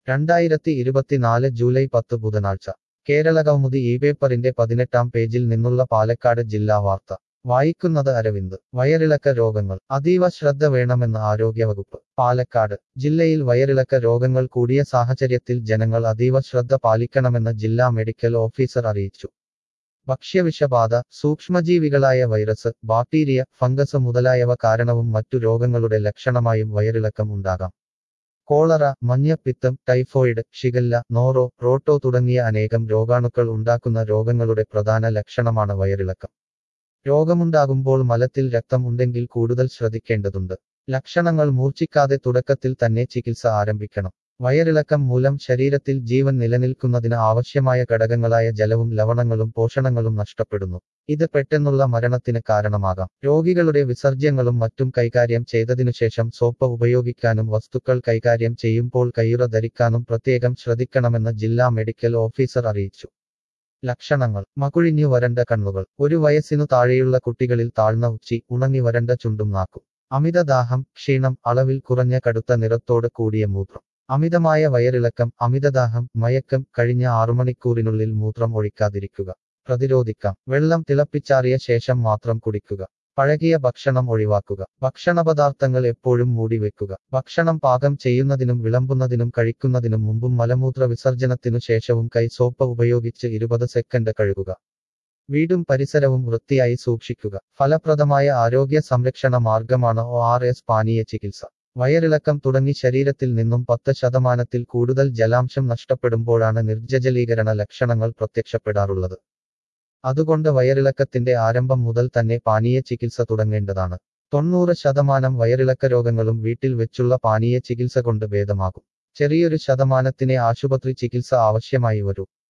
രണ്ടായിരത്തി ഇരുപത്തിനാല് ജൂലൈ പത്ത് ബുധനാഴ്ച കേരള കൗമുദി ഈ പേപ്പറിന്റെ പതിനെട്ടാം പേജിൽ നിന്നുള്ള പാലക്കാട് ജില്ലാ വാർത്ത വായിക്കുന്നത് അരവിന്ദ് വയറിളക്ക രോഗങ്ങൾ അതീവ ശ്രദ്ധ വേണമെന്ന് ആരോഗ്യവകുപ്പ് പാലക്കാട് ജില്ലയിൽ വയറിളക്ക രോഗങ്ങൾ കൂടിയ സാഹചര്യത്തിൽ ജനങ്ങൾ അതീവ ശ്രദ്ധ പാലിക്കണമെന്ന് ജില്ലാ മെഡിക്കൽ ഓഫീസർ അറിയിച്ചു ഭക്ഷ്യവിഷബാധ സൂക്ഷ്മജീവികളായ വൈറസ് ബാക്ടീരിയ ഫംഗസ് മുതലായവ കാരണവും മറ്റു രോഗങ്ങളുടെ ലക്ഷണമായും വയറിളക്കം ഉണ്ടാകാം കോളറ മഞ്ഞപ്പിത്തം ടൈഫോയിഡ് ഷിഗല്ല നോറോ റോട്ടോ തുടങ്ങിയ അനേകം രോഗാണുക്കൾ ഉണ്ടാക്കുന്ന രോഗങ്ങളുടെ പ്രധാന ലക്ഷണമാണ് വയറിളക്കം രോഗമുണ്ടാകുമ്പോൾ മലത്തിൽ രക്തം ഉണ്ടെങ്കിൽ കൂടുതൽ ശ്രദ്ധിക്കേണ്ടതുണ്ട് ലക്ഷണങ്ങൾ മൂർച്ഛിക്കാതെ തുടക്കത്തിൽ തന്നെ ചികിത്സ ആരംഭിക്കണം വയറിളക്കം മൂലം ശരീരത്തിൽ ജീവൻ നിലനിൽക്കുന്നതിന് ആവശ്യമായ ഘടകങ്ങളായ ജലവും ലവണങ്ങളും പോഷണങ്ങളും നഷ്ടപ്പെടുന്നു ഇത് പെട്ടെന്നുള്ള മരണത്തിന് കാരണമാകാം രോഗികളുടെ വിസർജ്യങ്ങളും മറ്റും കൈകാര്യം ചെയ്തതിനുശേഷം സോപ്പ് ഉപയോഗിക്കാനും വസ്തുക്കൾ കൈകാര്യം ചെയ്യുമ്പോൾ കയ്യുറ ധരിക്കാനും പ്രത്യേകം ശ്രദ്ധിക്കണമെന്ന് ജില്ലാ മെഡിക്കൽ ഓഫീസർ അറിയിച്ചു ലക്ഷണങ്ങൾ മകുഴിഞ്ഞു വരണ്ട കണ്ണുകൾ ഒരു വയസ്സിനു താഴെയുള്ള കുട്ടികളിൽ താഴ്ന്ന ഉച്ചി ഉണങ്ങി വരണ്ട ചുണ്ടും നാക്കും അമിതദാഹം ക്ഷീണം അളവിൽ കുറഞ്ഞ കടുത്ത നിറത്തോട് കൂടിയ മൂത്രം അമിതമായ വയറിളക്കം അമിതദാഹം മയക്കം കഴിഞ്ഞ ആറുമണിക്കൂറിനുള്ളിൽ മൂത്രം ഒഴിക്കാതിരിക്കുക പ്രതിരോധിക്കാം വെള്ളം തിളപ്പിച്ചാറിയ ശേഷം മാത്രം കുടിക്കുക പഴകിയ ഭക്ഷണം ഒഴിവാക്കുക ഭക്ഷണപദാർത്ഥങ്ങൾ എപ്പോഴും മൂടി വെക്കുക ഭക്ഷണം പാകം ചെയ്യുന്നതിനും വിളമ്പുന്നതിനും കഴിക്കുന്നതിനും മുമ്പും മലമൂത്ര വിസർജനത്തിനു ശേഷവും കൈ സോപ്പ് ഉപയോഗിച്ച് ഇരുപത് സെക്കൻഡ് കഴുകുക വീടും പരിസരവും വൃത്തിയായി സൂക്ഷിക്കുക ഫലപ്രദമായ ആരോഗ്യ സംരക്ഷണ മാർഗമാണ് ഒ ആർ എസ് പാനീയ ചികിത്സ വയറിളക്കം തുടങ്ങി ശരീരത്തിൽ നിന്നും പത്ത് ശതമാനത്തിൽ കൂടുതൽ ജലാംശം നഷ്ടപ്പെടുമ്പോഴാണ് നിർജ്ജലീകരണ ലക്ഷണങ്ങൾ പ്രത്യക്ഷപ്പെടാറുള്ളത് അതുകൊണ്ട് വയറിളക്കത്തിന്റെ ആരംഭം മുതൽ തന്നെ പാനീയ ചികിത്സ തുടങ്ങേണ്ടതാണ് തൊണ്ണൂറ് ശതമാനം വയറിളക്ക രോഗങ്ങളും വീട്ടിൽ വെച്ചുള്ള പാനീയ ചികിത്സ കൊണ്ട് ഭേദമാകും ചെറിയൊരു ശതമാനത്തിനെ ആശുപത്രി ചികിത്സ ആവശ്യമായി വരൂ